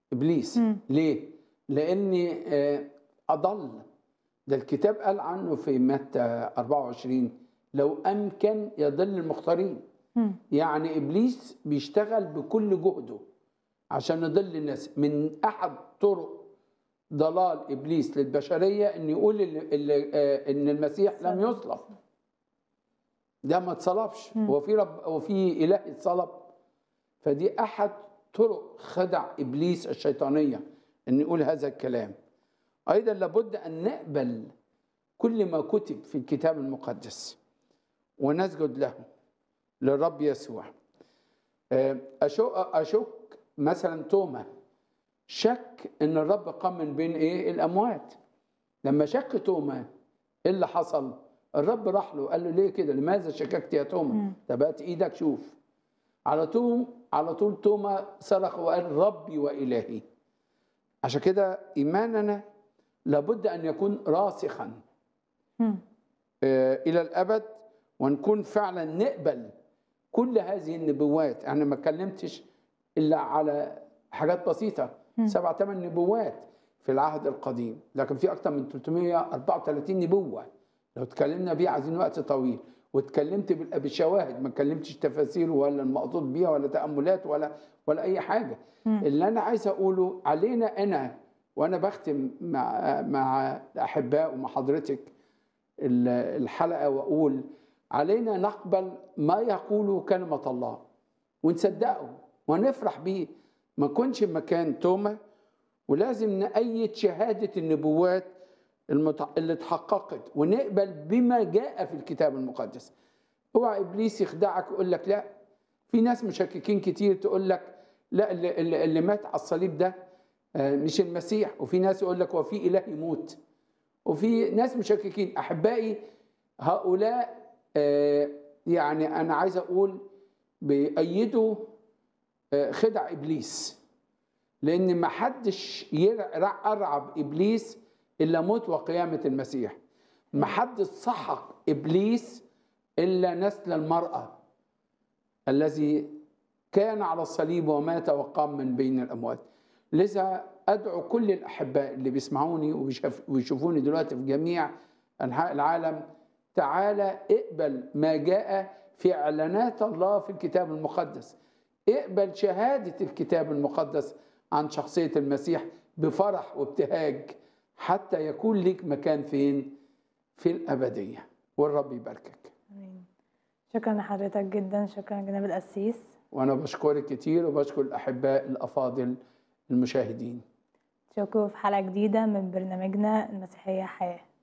ابليس مم. ليه لان آه، اضل ده الكتاب قال عنه في متى 24 لو امكن يضل المختارين مم. يعني ابليس بيشتغل بكل جهده عشان يضل الناس من احد طرق ضلال ابليس للبشريه ان يقول ال- ال- آه، ان المسيح لم يصلب ده ما اتصلبش مم. هو في رب هو في اله اتصلب فدي احد طرق خدع ابليس الشيطانيه ان يقول هذا الكلام ايضا لابد ان نقبل كل ما كتب في الكتاب المقدس ونسجد له للرب يسوع آه، أشك, أشك مثلا توما شك ان الرب قام من بين ايه الاموات لما شك توما ايه اللي حصل الرب راح له قال له ليه كده لماذا شككت يا توما مم. تبقت ايدك شوف على طول على طول توما صرخ وقال ربي والهي عشان كده ايماننا لابد ان يكون راسخا مم. آه، الى الابد ونكون فعلا نقبل كل هذه النبوات انا ما اتكلمتش الا على حاجات بسيطه مم. سبع ثمان نبوات في العهد القديم لكن في اكثر من 334 نبوه لو اتكلمنا بيها عايزين وقت طويل واتكلمت بال- بالشواهد ما اتكلمتش تفاسير ولا المقصود بيها ولا تاملات ولا ولا اي حاجه مم. اللي انا عايز اقوله علينا انا وانا بختم مع مع الاحباء ومع حضرتك ال- الحلقه واقول علينا نقبل ما يقوله كلمه الله ونصدقه ونفرح بيه ما نكونش مكان توما ولازم نأيد شهاده النبوات المت- اللي اتحققت ونقبل بما جاء في الكتاب المقدس اوعى ابليس يخدعك ويقول لك لا في ناس مشككين كتير تقول لك لا اللي, اللي اللي مات على الصليب ده آه، مش المسيح وفي ناس يقول لك هو في اله يموت وفي ناس مشككين احبائي هؤلاء آه، يعني انا عايز اقول بيأيدوا آه، خدع ابليس لان ما حدش يرع- ارعب ابليس الا موت وقيامه المسيح ما حدش سحق ابليس الا نسل المراه الذي كان على الصليب ومات وقام من بين الاموات لذا ادعو كل الاحباء اللي بيسمعوني ويشوف- ويشوفوني دلوقتي في جميع انحاء العالم تعالى اقبل ما جاء في اعلانات الله في الكتاب المقدس اقبل شهاده الكتاب المقدس عن شخصيه المسيح بفرح وابتهاج حتى يكون لك مكان فين في الابديه والرب يباركك امين شكرا لحضرتك جدا شكرا جناب القسيس وانا بشكرك كتير وبشكر الاحباء الافاضل المشاهدين نشوفكم في حلقه جديده من برنامجنا المسيحيه حياه